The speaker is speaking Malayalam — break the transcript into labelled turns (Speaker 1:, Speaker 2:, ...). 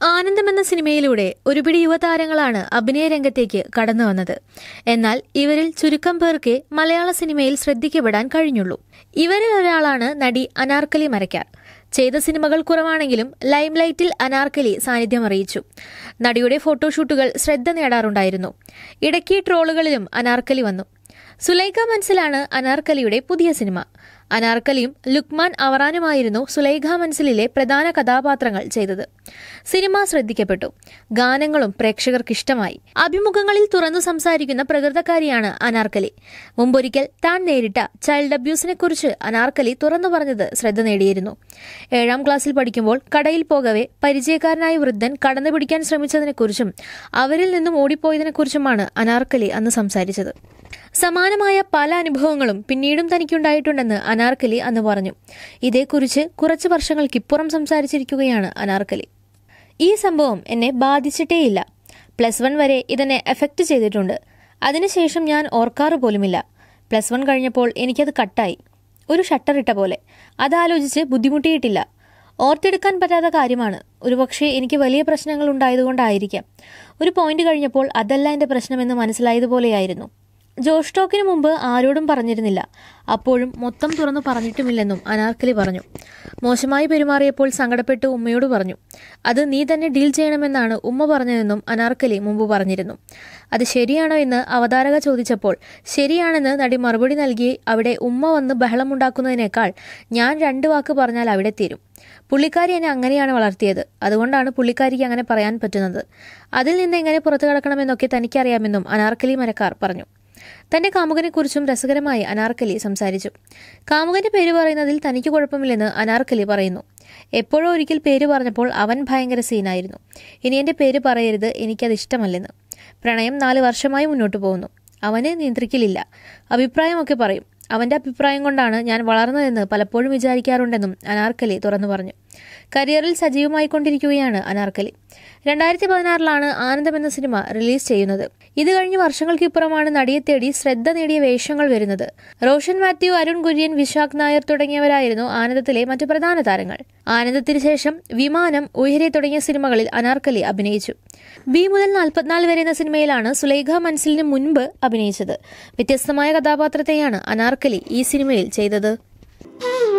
Speaker 1: ആനന്ദം എന്ന സിനിമയിലൂടെ ഒരുപിടി യുവതാരങ്ങളാണ് അഭിനയ രംഗത്തേക്ക് കടന്നു വന്നത് എന്നാൽ ഇവരിൽ ചുരുക്കം പേർക്ക് മലയാള സിനിമയിൽ ശ്രദ്ധിക്കപ്പെടാൻ കഴിഞ്ഞുള്ളൂ ഇവരിൽ ഒരാളാണ് നടി അനാർക്കലി മരക്കാർ ചെയ്ത സിനിമകൾ കുറവാണെങ്കിലും ലൈംലൈറ്റിൽ അനാർക്കലി സാന്നിധ്യം അറിയിച്ചു നടിയുടെ ഫോട്ടോഷൂട്ടുകൾ ശ്രദ്ധ നേടാറുണ്ടായിരുന്നു ഇടയ്ക്ക് ട്രോളുകളിലും അനാർക്കലി വന്നു സുലൈഖ മൻസിലാണ് അനാർക്കലിയുടെ പുതിയ സിനിമ അനാർക്കലിയും ലുക്മാൻ അവറാനുമായിരുന്നു സുലൈഖ മൻസിലിലെ പ്രധാന കഥാപാത്രങ്ങൾ ചെയ്തത് സിനിമ ശ്രദ്ധിക്കപ്പെട്ടു ഗാനങ്ങളും പ്രേക്ഷകർക്ക് ഇഷ്ടമായി അഭിമുഖങ്ങളിൽ തുറന്നു സംസാരിക്കുന്ന പ്രകൃതക്കാരിയാണ് അനാർക്കലി മുമ്പൊരിക്കൽ താൻ നേരിട്ട ചൈൽഡ് അബ്യൂസിനെ കുറിച്ച് അനാർക്കലി തുറന്നു പറഞ്ഞത് ശ്രദ്ധ നേടിയിരുന്നു ഏഴാം ക്ലാസ്സിൽ പഠിക്കുമ്പോൾ കടയിൽ പോകവെ പരിചയക്കാരനായ വൃദ്ധൻ കടന്നു പിടിക്കാൻ ശ്രമിച്ചതിനെക്കുറിച്ചും അവരിൽ നിന്നും ഓടിപ്പോയതിനെക്കുറിച്ചുമാണ് അനാർക്കലി അന്ന് സംസാരിച്ചത് സമാനമായ പല അനുഭവങ്ങളും പിന്നീടും തനിക്കുണ്ടായിട്ടുണ്ടെന്ന് അനാർക്കലി അന്ന് പറഞ്ഞു ഇതേക്കുറിച്ച് കുറച്ച് വർഷങ്ങൾക്കിപ്പുറം സംസാരിച്ചിരിക്കുകയാണ് അനാർക്കലി ഈ സംഭവം എന്നെ ബാധിച്ചിട്ടേയില്ല പ്ലസ് വൺ വരെ ഇതെന്നെ എഫക്റ്റ് ചെയ്തിട്ടുണ്ട് അതിനുശേഷം ഞാൻ ഓർക്കാറ് പോലുമില്ല പ്ലസ് വൺ കഴിഞ്ഞപ്പോൾ എനിക്കത് കട്ടായി ഒരു ഷട്ടർ ഇട്ട പോലെ അതാലോചിച്ച് ബുദ്ധിമുട്ടിയിട്ടില്ല ഓർത്തെടുക്കാൻ പറ്റാത്ത കാര്യമാണ് ഒരുപക്ഷെ എനിക്ക് വലിയ പ്രശ്നങ്ങൾ ഉണ്ടായതുകൊണ്ടായിരിക്കാം ഒരു പോയിന്റ് കഴിഞ്ഞപ്പോൾ അതല്ല എൻ്റെ പ്രശ്നമെന്ന് മനസ്സിലായതുപോലെയായിരുന്നു ജോഷ് ടോക്കിന് മുമ്പ് ആരോടും പറഞ്ഞിരുന്നില്ല അപ്പോഴും മൊത്തം തുറന്നു പറഞ്ഞിട്ടുമില്ലെന്നും അനാർക്കലി പറഞ്ഞു മോശമായി പെരുമാറിയപ്പോൾ സങ്കടപ്പെട്ട് ഉമ്മയോട് പറഞ്ഞു അത് നീ തന്നെ ഡീൽ ചെയ്യണമെന്നാണ് ഉമ്മ പറഞ്ഞതെന്നും അനാർക്കലി മുമ്പ് പറഞ്ഞിരുന്നു അത് ശരിയാണോ എന്ന് അവതാരക ചോദിച്ചപ്പോൾ ശരിയാണെന്ന് നടി മറുപടി നൽകി അവിടെ ഉമ്മ വന്ന് ബഹളമുണ്ടാക്കുന്നതിനേക്കാൾ ഞാൻ രണ്ട് വാക്ക് പറഞ്ഞാൽ അവിടെ തീരും പുള്ളിക്കാരി എന്നെ അങ്ങനെയാണ് വളർത്തിയത് അതുകൊണ്ടാണ് പുള്ളിക്കാരിക്ക് അങ്ങനെ പറയാൻ പറ്റുന്നത് അതിൽ നിന്ന് എങ്ങനെ പുറത്തു കടക്കണമെന്നൊക്കെ തനിക്കറിയാമെന്നും അനാർക്കലി മരക്കാർ പറഞ്ഞു തന്റെ കാമുകനെക്കുറിച്ചും രസകരമായി അനാർക്കലി സംസാരിച്ചു കാമുകന്റെ പേര് പറയുന്നതിൽ തനിക്ക് കുഴപ്പമില്ലെന്ന് അനാർക്കലി പറയുന്നു എപ്പോഴോ ഒരിക്കൽ പേര് പറഞ്ഞപ്പോൾ അവൻ ഭയങ്കര സീനായിരുന്നു ഇനി എന്റെ പേര് പറയരുത് എനിക്കത് ഇഷ്ടമല്ലെന്ന് പ്രണയം നാല് വർഷമായി മുന്നോട്ട് പോകുന്നു അവന് നിയന്ത്രിക്കലില്ല അഭിപ്രായമൊക്കെ പറയും അവന്റെ അഭിപ്രായം കൊണ്ടാണ് ഞാൻ വളർന്നതെന്ന് പലപ്പോഴും വിചാരിക്കാറുണ്ടെന്നും അനാർക്കലി തുറന്നു പറഞ്ഞു കരിയറിൽ സജീവമായി കൊണ്ടിരിക്കുകയാണ് അനാർക്കലി രണ്ടായിരത്തി പതിനാറിലാണ് ആനന്ദം എന്ന സിനിമ റിലീസ് ചെയ്യുന്നത് ഇത് കഴിഞ്ഞ് വർഷങ്ങൾക്കിപ്പുറമാണ് നടിയെ തേടി ശ്രദ്ധ നേടിയ വേഷങ്ങൾ വരുന്നത് റോഷൻ മാത്യു അരുൺ കുര്യൻ വിശാഖ് നായർ തുടങ്ങിയവരായിരുന്നു ആനന്ദത്തിലെ മറ്റു പ്രധാന താരങ്ങൾ ആനന്ദത്തിന് ശേഷം വിമാനം ഉയരെ തുടങ്ങിയ സിനിമകളിൽ അനാർക്കലി അഭിനയിച്ചു ബി മുതൽ നാൽപ്പത്തിനാല് വരെ എന്ന സിനിമയിലാണ് സുലൈഖ മൻസിലിന് മുൻപ് അഭിനയിച്ചത് വ്യത്യസ്തമായ കഥാപാത്രത്തെയാണ് അനാർക്കലി ഈ സിനിമയിൽ ചെയ്തത്